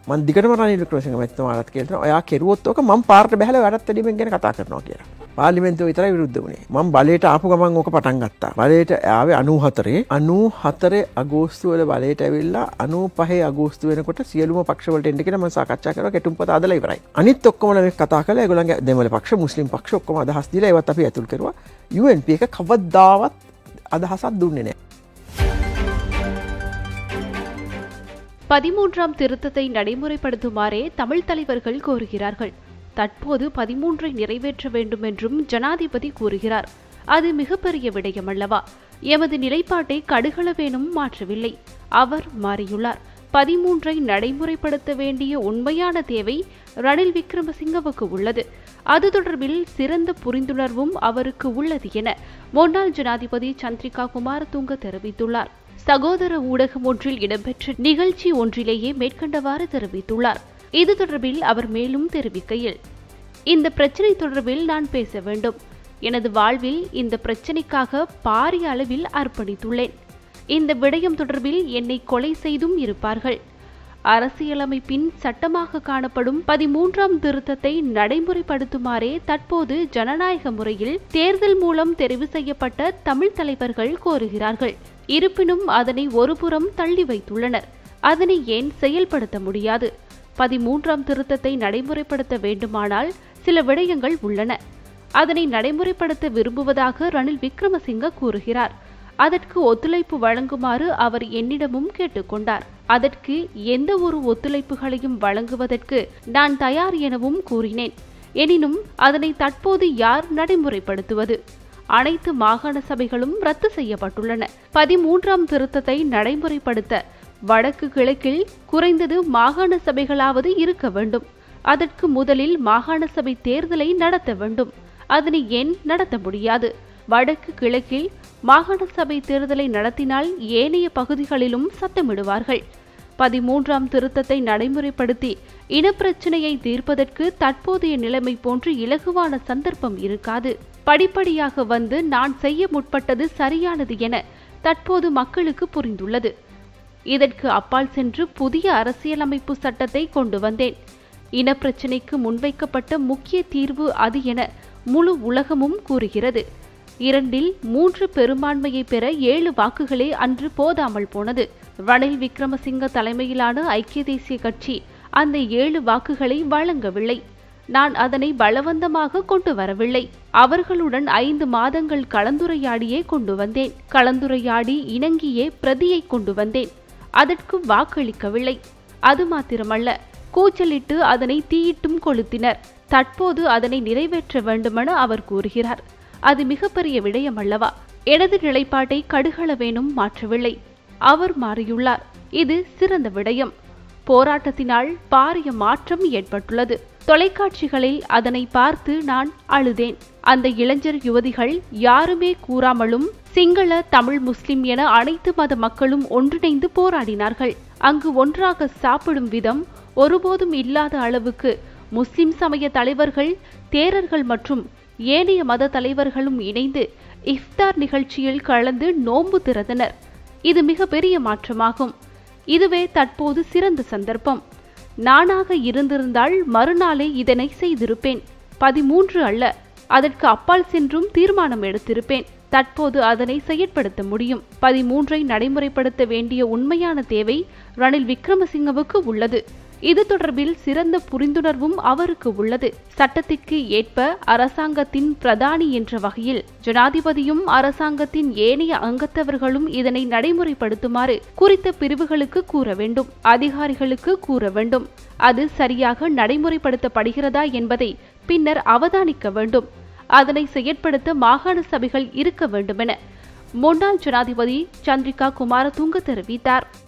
මන් දිගටම රනිල් වික්‍රමසිංහ මැතිතුමාලත් කියනවා ඔයා කෙරුවොත් ඕක මම පාරට බැහැලා වැඩත් වැඩිමෙන් ගැන කතා කරනවා කියලා. පාර්ලිමේන්තුව විතරයි විරුද්ධ වුණේ. මම බලයට ආපු ගමන් ඕක පටන් ගත්තා. බලයට ආවේ 94 94 අගෝස්තු වල බලයට ඇවිල්ලා 95 අගෝස්තු වෙනකොට සියලුම පක්ෂවලට එන්න කියලා මම සාකච්ඡා කරා කෙටුම්පත අදලා ඉවරයි. අනිත් ඔක්කොම මේ කතා කළා ඒගොල්ලන්ගේ දෙමළ පක්ෂ මුස්ලිම් පක්ෂ ඔක්කොම අදහස් දීලා ඒවත් අපි ඇතුල් කරුවා. UNP එක කවදාවත් අදහසක් දුන්නේ නැහැ. பதிமூன்றாம் திருத்தத்தை நடைமுறைப்படுத்துமாறே தமிழ் தலைவர்கள் கோருகிறார்கள் தற்போது பதிமூன்றை நிறைவேற்ற வேண்டும் என்றும் ஜனாதிபதி கூறுகிறார் அது மிகப்பெரிய விடயம் அல்லவா எமது நிலைப்பாட்டை கடுகளவேனும் மாற்றவில்லை அவர் மாறியுள்ளார் பதிமூன்றை நடைமுறைப்படுத்த வேண்டிய உண்மையான தேவை ரணில் விக்ரமசிங்கவுக்கு உள்ளது அது தொடர்பில் சிறந்த புரிந்துணர்வும் அவருக்கு உள்ளது என முன்னாள் ஜனாதிபதி சந்திரிகா குமாரதுங்க தெரிவித்துள்ளார் சகோதர ஊடகம் ஒன்றில் இடம்பெற்ற நிகழ்ச்சி ஒன்றிலேயே மேற்கண்டவாறு தெரிவித்துள்ளார் இது தொடர்பில் அவர் மேலும் தெரிவிக்கையில் இந்த பிரச்சினை தொடர்பில் நான் பேச வேண்டும் எனது வாழ்வில் இந்த பிரச்சினைக்காக பாரிய அளவில் அர்ப்பணித்துள்ளேன் இந்த விடயம் தொடர்பில் என்னை கொலை செய்தும் இருப்பார்கள் அரசியலமைப்பின் சட்டமாக காணப்படும் பதிமூன்றாம் திருத்தத்தை நடைமுறைப்படுத்துமாறே தற்போது ஜனநாயக முறையில் தேர்தல் மூலம் தெரிவு செய்யப்பட்ட தமிழ் தலைவர்கள் கோருகிறார்கள் இருப்பினும் அதனை ஒருபுறம் தள்ளி வைத்துள்ளனர் அதனை ஏன் செயல்படுத்த முடியாது பதிமூன்றாம் திருத்தத்தை நடைமுறைப்படுத்த வேண்டுமானால் சில விடயங்கள் உள்ளன அதனை நடைமுறைப்படுத்த விரும்புவதாக ரணில் விக்ரமசிங்க கூறுகிறார் அதற்கு ஒத்துழைப்பு வழங்குமாறு அவர் என்னிடமும் கேட்டுக்கொண்டார் அதற்கு எந்த ஒரு ஒத்துழைப்புகளையும் வழங்குவதற்கு நான் தயார் எனவும் கூறினேன் எனினும் அதனை தற்போது யார் நடைமுறைப்படுத்துவது அனைத்து மாகாண சபைகளும் ரத்து செய்யப்பட்டுள்ளன பதிமூன்றாம் திருத்தத்தை நடைமுறைப்படுத்த வடக்கு கிழக்கில் குறைந்தது மாகாண சபைகளாவது இருக்க வேண்டும் அதற்கு முதலில் மாகாண சபை தேர்தலை நடத்த வேண்டும் அதனை ஏன் நடத்த முடியாது வடக்கு கிழக்கில் மாகாண சபை தேர்தலை நடத்தினால் ஏனைய பகுதிகளிலும் சத்தமிடுவார்கள் பதிமூன்றாம் திருத்தத்தை நடைமுறைப்படுத்தி இனப்பிரச்சினையை தீர்ப்பதற்கு தற்போதைய நிலைமை போன்று இலகுவான சந்தர்ப்பம் இருக்காது படிப்படியாக வந்து நான் செய்ய முற்பட்டது சரியானது என தற்போது மக்களுக்கு புரிந்துள்ளது இதற்கு அப்பால் சென்று புதிய அரசியலமைப்பு சட்டத்தை கொண்டு வந்தேன் இனப்பிரச்சினைக்கு முன்வைக்கப்பட்ட முக்கிய தீர்வு அது என முழு உலகமும் கூறுகிறது இரண்டில் மூன்று பெரும்பான்மையை பெற ஏழு வாக்குகளே அன்று போதாமல் போனது ரணில் விக்ரமசிங்க தலைமையிலான ஐக்கிய தேசிய கட்சி அந்த ஏழு வாக்குகளை வழங்கவில்லை நான் அதனை பலவந்தமாக கொண்டு வரவில்லை அவர்களுடன் ஐந்து மாதங்கள் கலந்துரையாடியே கொண்டு வந்தேன் கலந்துரையாடி இணங்கியே பிரதியை கொண்டு வந்தேன் அதற்கு வாக்களிக்கவில்லை அது மாத்திரமல்ல கூச்சலிட்டு அதனை தீயிட்டும் கொளுத்தினர் தற்போது அதனை நிறைவேற்ற வேண்டுமென அவர் கூறுகிறார் அது மிகப்பெரிய விடயம் அல்லவா எனது நிலைப்பாட்டை கடுகளவேனும் மாற்றவில்லை அவர் மாறியுள்ளார் இது சிறந்த விடயம் போராட்டத்தினால் பாரிய மாற்றம் ஏற்பட்டுள்ளது தொலைக்காட்சிகளில் அதனை பார்த்து நான் அழுதேன் அந்த இளைஞர் யுவதிகள் யாருமே கூறாமலும் சிங்கள தமிழ் முஸ்லிம் என அனைத்து மத மக்களும் ஒன்றிணைந்து போராடினார்கள் அங்கு ஒன்றாக சாப்பிடும் விதம் ஒருபோதும் இல்லாத அளவுக்கு முஸ்லிம் சமய தலைவர்கள் தேரர்கள் மற்றும் ஏனைய மத தலைவர்களும் இணைந்து இஃப்தார் நிகழ்ச்சியில் கலந்து நோன்பு திறந்தனர் இது மிக பெரிய மாற்றமாகும் இதுவே தற்போது சிறந்த சந்தர்ப்பம் நானாக இருந்திருந்தால் மறுநாளே இதனை செய்திருப்பேன் பதிமூன்று அல்ல அதற்கு அப்பால் சென்றும் தீர்மானம் எடுத்திருப்பேன் தற்போது அதனை செயற்படுத்த முடியும் பதிமூன்றை நடைமுறைப்படுத்த வேண்டிய உண்மையான தேவை ரணில் விக்ரமசிங்கவுக்கு உள்ளது இது தொடர்பில் சிறந்த புரிந்துணர்வும் அவருக்கு உள்ளது சட்டத்திற்கு ஏற்ப அரசாங்கத்தின் பிரதானி என்ற வகையில் ஜனாதிபதியும் அரசாங்கத்தின் ஏனைய அங்கத்தவர்களும் இதனை நடைமுறைப்படுத்துமாறு குறித்த பிரிவுகளுக்கு கூற வேண்டும் அதிகாரிகளுக்கு கூற வேண்டும் அது சரியாக நடைமுறைப்படுத்தப்படுகிறதா என்பதை பின்னர் அவதானிக்க வேண்டும் அதனை செயற்படுத்த மாகாண சபைகள் இருக்க வேண்டுமென முன்னாள் ஜனாதிபதி சந்திரிகா குமாரதுங்க தெரிவித்தார்